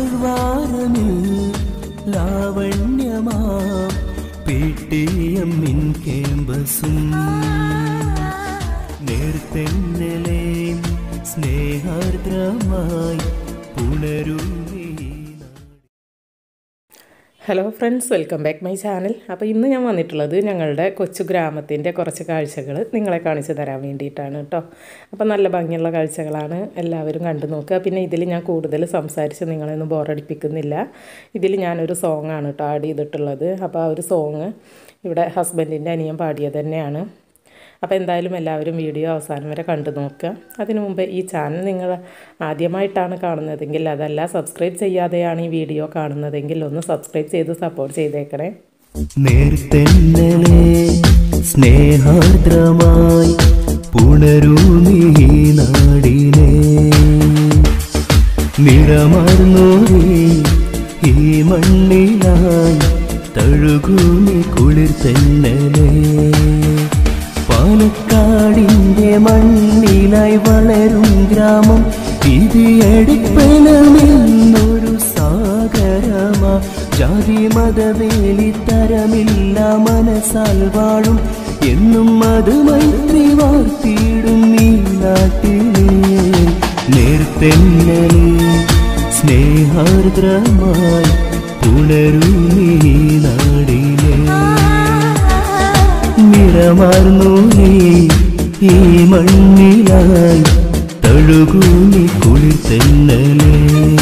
താഴ്വാരമേ ലാവണ്യമാം പേട്ടിയം മിൻ കേമ്പസും നേർത്തെന്നലേ സ്നേഹാർദ്രമായി പുണരുമേ hello friends welcome back my channel അപ്പോൾ ഇന്ന് ഞാൻ വന്നിട്ടുള്ളത് ഞങ്ങളുടെ കൊച്ചു ഗ്രാമത്തിൻ്റെ കുറച്ച് കാഴ്ചകൾ നിങ്ങളെ കാണിച്ചു തരാൻ വേണ്ടിയിട്ടാണ് കേട്ടോ അപ്പോൾ നല്ല ഭംഗിയുള്ള കാഴ്ചകളാണ് എല്ലാവരും കണ്ടു നോക്കുക പിന്നെ ഇതിൽ ഞാൻ കൂടുതൽ സംസാരിച്ച് നിങ്ങളെയൊന്നും ബോറടിപ്പിക്കുന്നില്ല ഇതിൽ ഞാനൊരു സോങ്ങാണ് കേട്ടോ ആഡ് ചെയ്തിട്ടുള്ളത് അപ്പോൾ ആ ഒരു സോങ് ഇവിടെ ഹസ്ബൻഡിൻ്റെ അനിയൻ പാടിയത് തന്നെയാണ് അപ്പോൾ എന്തായാലും എല്ലാവരും വീഡിയോ അവസാനം വരെ കണ്ടു നോക്കുക അതിനു മുമ്പ് ഈ ചാനൽ നിങ്ങൾ ആദ്യമായിട്ടാണ് കാണുന്നതെങ്കിൽ അതല്ല സബ്സ്ക്രൈബ് ചെയ്യാതെയാണ് ഈ വീഡിയോ കാണുന്നതെങ്കിൽ ഒന്ന് സബ്സ്ക്രൈബ് ചെയ്ത് സപ്പോർട്ട് ചെയ്തേക്കണേ നേർത്തെന്നലേ സ്നേഹാർദ്രമായി പുണരുമീ നാടിനെ നിറമാർന്നോരേ ഈ മണ്ണിലായി തഴുകുമി കുളിർ തെന്നലേ പാലക്കാടിൻ്റെ മണ്ണിലായി വളരും ഗ്രാമം ഇത് എടുപ്പണമെന്നൊരു സാഗരമാ ജാതി മതവേലി തരമില്ല മനസ്സാൽ വാഴും എന്നും അത് മൈത്രി വാർത്തിയിടും ഈ നാട്ടിലെ നേർത്തെന്നലേ സ്നേഹാർദ്രമായി പുണരും ഈ നാടിനെ നിറമാർന്നു നീ ഈ മണ്ണിലായി തഴുകുനി കുളിർ തെന്നലേ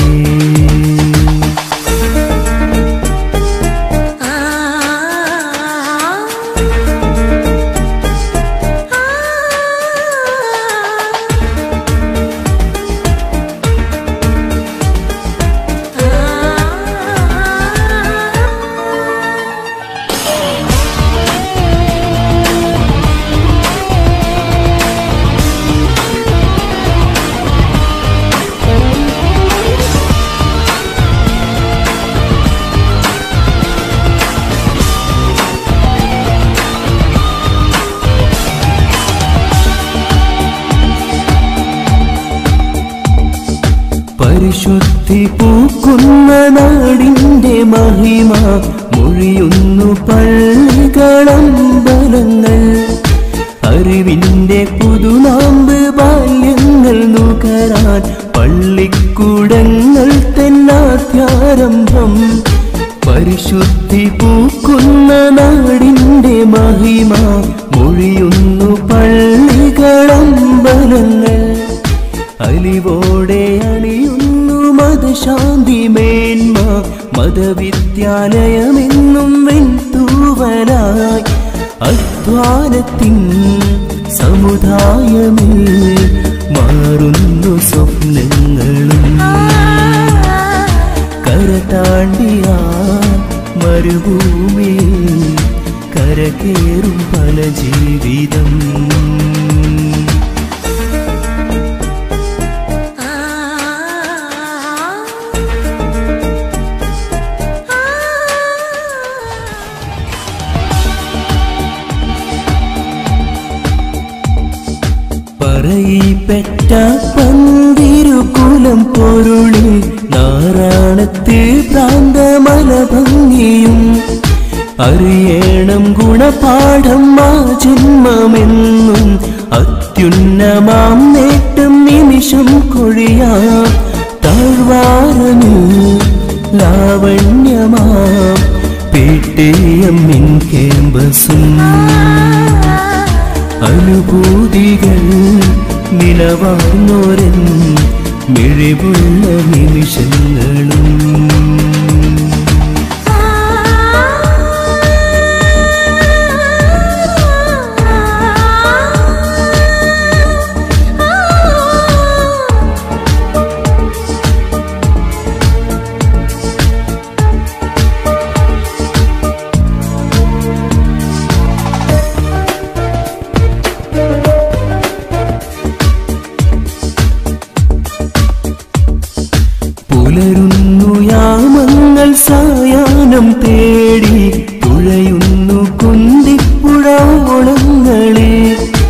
പരിശുദ്ധി പൂക്കുന്ന നാടിന്റെ മഹിമ മൊഴിയുന്നു പള്ളികളമ്പലങ്ങൾ അറിവിന്റെ പുതുനാമ്പ് ബാല്യങ്ങൾ നുകരാൻ പള്ളിക്കൂടങ്ങൾ തെന്നാത്യാരംഭം പരിശുദ്ധി പൂക്കുന്ന നാടിന്റെ മഹിമ മൊഴിയുന്നു പള്ളികളമ്പലങ്ങൾ അലിവോടെ അണിയുന്നു മതശാന്തി മേന്മ മതവിദ്യാലയമെന്നും വെൺതൂവലായി അധ്വാനത്തിൻ സമുദായമിൽ മാറുന്നു സ്വപ്നങ്ങളും കരതാണ്ടിയ മരുഭൂമി കരകേറും പല ജീവിതം പറയിപ്പെട്ട പന്തിരുകുലം പൊരുളിൽ നാരായണത്ത് പ്രാന്തമല ഭംഗിയും അറിയണം ഗുണപാഠം ആ ജന്മമെന്നും അത്യുന്നമാം നേട്ടം നിമിഷം കൊഴിയാം താഴ്വാരമേ ലാവണ്യമാം പേട്ടേയം മിൻ കേമ്പസും അനുഭൂതികൾ നിലവാർന്നോരൻ മിഴിവുള്ള നിമിഷങ്ങളും പുലരുന്നു യാമങ്ങൾ സായാഹ്നം തേടി തുഴയുന്നു കുന്തിപ്പുഴ ഓളങ്ങളെ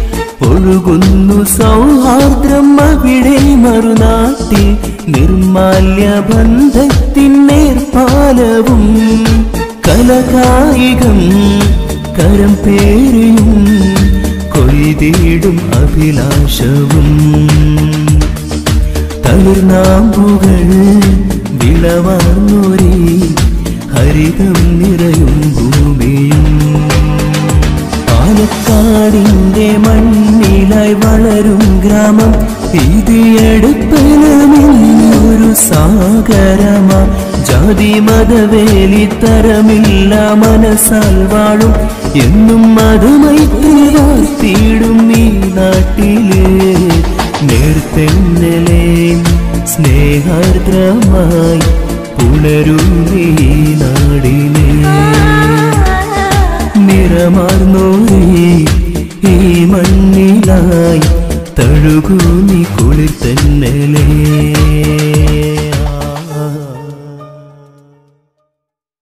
ഒഴുകുന്നു സൗഹാർദ്രം അവിടെ മറുനാട്ടിൽ നിർമ്മല ബാല്യബന്ധത്തിൻ നേർപ്പാലവും കലകായികം കരം പേരിയും കൊയ്തിടും അഭിലാഷവും തളിർനാമ്പുകൾ വിളവാർന്നൊരി ഹരിതം നിറയും ഭൂമിയും പാലക്കാടിന്റെ മണ്ണിലായി വളരും ഗ്രാമം ഇതിയടുപ്പലമെന്നൊരു സാഗരമാ ജാതി മതവേലി തരമില്ല മനസ്സാൽ വാഴും എന്നും മതമൈത്രി വാർത്തിയിടും ഈ നാട്ടിലെ നേർത്തെന്നലെ സ്നേഹാർദ്രമായി പുണരും ഈ നാടിനെ നിറമാർന്നോരേ ഈ മണ്ണിലായി തഴുകൂ നീ കുളിർ തന്നലേ